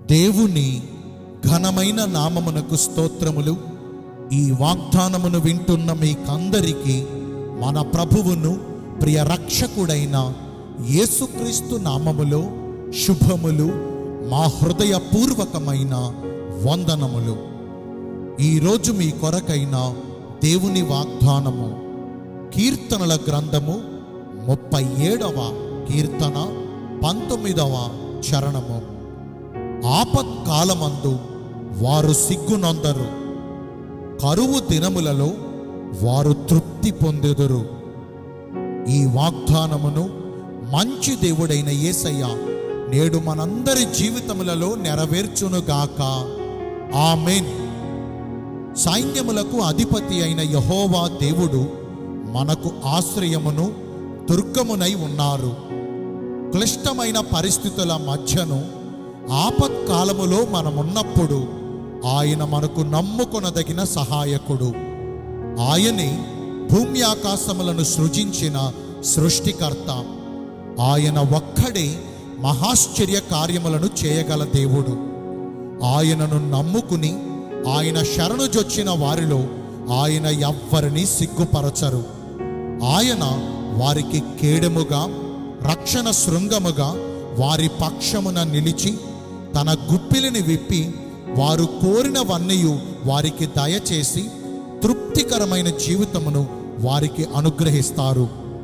దేవుని ఘనమైన నామమునకు స్తోత్రములు ఈ వాగ్దానమును వింటున్న మీకందరికీ మన ప్రభువును ప్రియ రక్షకుడైన యేసుక్రీస్తు నామములో శుభములు మా హృదయపూర్వకమైన వందనములు ఈరోజు మీ కొరకైన దేవుని వాగ్దానము కీర్తనల గ్రంథము ముప్పై ఏడవ కీర్తన పంతొమ్మిదవ చరణము ఆపత్కాలమందు వారు సిగ్గునొందరు కరువు దినములలో వారు తృప్తి పొందెదరు ఈ వాగ్దానమును మంచి దేవుడైన యేసయ్య నేడు మనందరి జీవితములలో నెరవేర్చునుగాక ఆమెన్ సైన్యములకు అధిపతి అయిన యహోవా దేవుడు మనకు ఆశ్రయమును దుర్గమునై ఉన్నారు క్లిష్టమైన పరిస్థితుల మధ్యను ఆపత్కాలములో మనమున్నప్పుడు ఆయన మనకు నమ్ముకొనదగిన సహాయకుడు ఆయనే భూమి ఆకాశములను సృజించిన సృష్టికర్త ఆయన ఒక్కడే మహాశ్చర్య కార్యములను చేయగల దేవుడు ఆయనను నమ్ముకుని ఆయన శరణుజొచ్చిన వారిలో ఆయన ఎవ్వరిని సిగ్గుపరచరు ఆయన వారికి కేడముగా రక్షణ శృంగముగా వారి పక్షమున నిలిచి తన గుప్పిలిని విప్పి వారు కోరినవన్నయు వారికి దయచేసి తృప్తికరమైన జీవితమును వారికి అనుగ్రహిస్తారు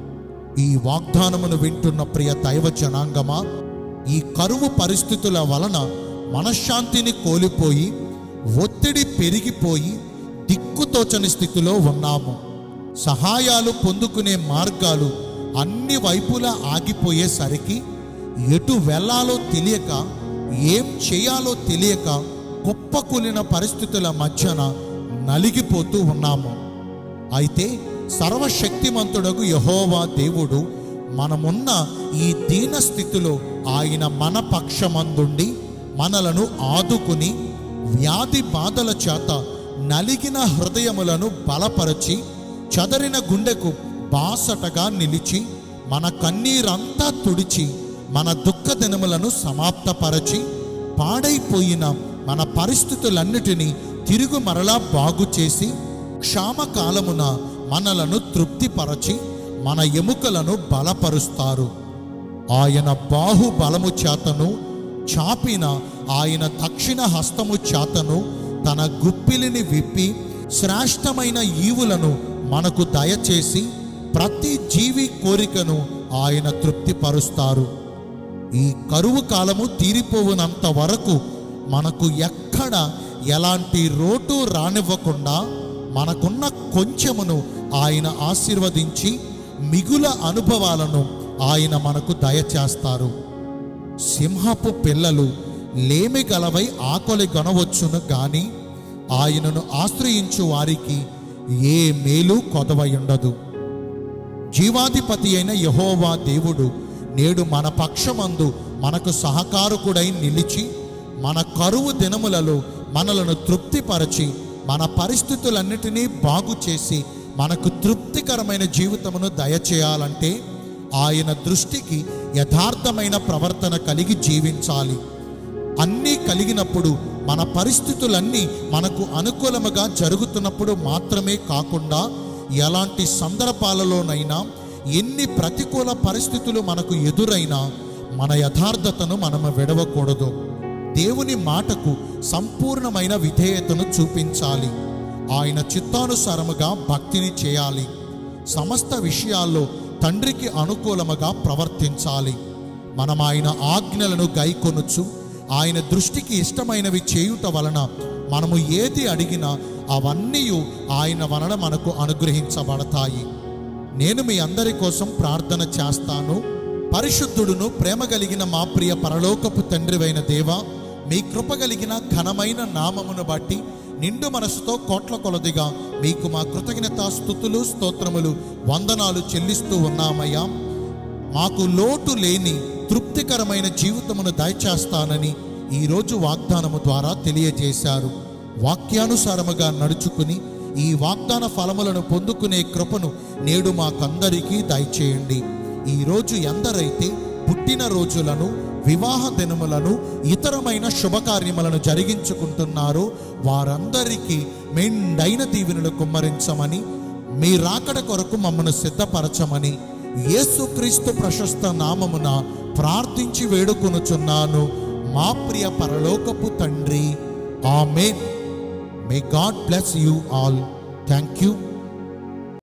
ఈ వాగ్దానమును వింటున్న ప్రియ దైవ జనాంగమా ఈ కరువు పరిస్థితుల వలన మనశ్శాంతిని కోల్పోయి ఒత్తిడి పెరిగిపోయి దిక్కుతోచని స్థితిలో ఉన్నాము సహాయాలు పొందుకునే మార్గాలు అన్ని వైపులా ఆగిపోయేసరికి ఎటు వెళ్ళాలో తెలియక ఏం చేయాలో తెలియక కుప్పకూలిన పరిస్థితుల మధ్యన నలిగిపోతూ ఉన్నాము అయితే సర్వశక్తిమంతుడకు యహోవా దేవుడు మనమున్న ఈ దీన స్థితిలో ఆయన మన పక్షమందుండి మనలను ఆదుకుని వ్యాధి బాధల చేత నలిగిన హృదయములను బలపరచి చదరిన గుండెకు బాసటగా నిలిచి మన కన్నీరంతా తుడిచి మన దుఃఖ దినములను సమాప్తపరచి పాడైపోయిన మన పరిస్థితులన్నిటినీ తిరుగు మరలా బాగు చేసి క్షామకాలమున మనలను తృప్తిపరచి మన ఎముకలను బలపరుస్తారు ఆయన బాహుబలము చేతను చాపిన ఆయన దక్షిణ హస్తము చేతను తన గుప్పిలిని విప్పి శ్రేష్టమైన ఈవులను మనకు దయచేసి ప్రతి జీవి కోరికను ఆయన తృప్తిపరుస్తారు ఈ కరువు కాలము తీరిపోవునంత వరకు మనకు ఎక్కడ ఎలాంటి రోటు రానివ్వకుండా మనకున్న కొంచెమును ఆయన ఆశీర్వదించి మిగుల అనుభవాలను ఆయన మనకు దయచేస్తారు సింహపు పిల్లలు లేమి గలవై ఆకలి గొనవచ్చును గాని ఆయనను ఆశ్రయించు వారికి ఏ మేలు కొదవై ఉండదు జీవాధిపతి అయిన యహోవా దేవుడు నేడు మన పక్షమందు మనకు సహకారకుడై నిలిచి మన కరువు దినములలో మనలను తృప్తిపరచి మన పరిస్థితులన్నిటినీ బాగు చేసి మనకు తృప్తికరమైన జీవితమును దయచేయాలంటే ఆయన దృష్టికి యథార్థమైన ప్రవర్తన కలిగి జీవించాలి అన్నీ కలిగినప్పుడు మన పరిస్థితులన్నీ మనకు అనుకూలముగా జరుగుతున్నప్పుడు మాత్రమే కాకుండా ఎలాంటి సందర్భాలలోనైనా ఎన్ని ప్రతికూల పరిస్థితులు మనకు ఎదురైనా మన యథార్థతను మనము విడవకూడదు దేవుని మాటకు సంపూర్ణమైన విధేయతను చూపించాలి ఆయన చిత్తానుసారముగా భక్తిని చేయాలి సమస్త విషయాల్లో తండ్రికి అనుకూలముగా ప్రవర్తించాలి మనం ఆయన ఆజ్ఞలను గైకొనుచు ఆయన దృష్టికి ఇష్టమైనవి చేయుట వలన మనము ఏది అడిగినా అవన్నీ ఆయన వలన మనకు అనుగ్రహించబడతాయి నేను మీ అందరి కోసం ప్రార్థన చేస్తాను పరిశుద్ధుడును ప్రేమ కలిగిన మా ప్రియ పరలోకపు తండ్రివైన దేవ మీ కృప కలిగిన ఘనమైన నామమును బట్టి నిండు మనసుతో కోట్ల కొలదిగా మీకు మా కృతజ్ఞత స్థుతులు స్తోత్రములు వందనాలు చెల్లిస్తూ ఉన్నామయ్యా మాకు లోటు లేని తృప్తికరమైన జీవితమును దయచేస్తానని ఈరోజు వాగ్దానము ద్వారా తెలియజేశారు వాక్యానుసారముగా నడుచుకుని ఈ వాగ్దాన ఫలములను పొందుకునే కృపను నేడు మాకందరికీ దయచేయండి ఈరోజు ఎందరైతే పుట్టిన రోజులను వివాహ దినములను ఇతరమైన శుభకార్యములను జరిగించుకుంటున్నారో వారందరికీ మెండైన దీవెనలు కుమ్మరించమని మీ రాకడ కొరకు మమ్మను సిద్ధపరచమని యేసుక్రీస్తు ప్రశస్త నామమున ప్రార్థించి వేడుకొనుచున్నాను మా ప్రియ పరలోకపు తండ్రి amen may God bless you all thank you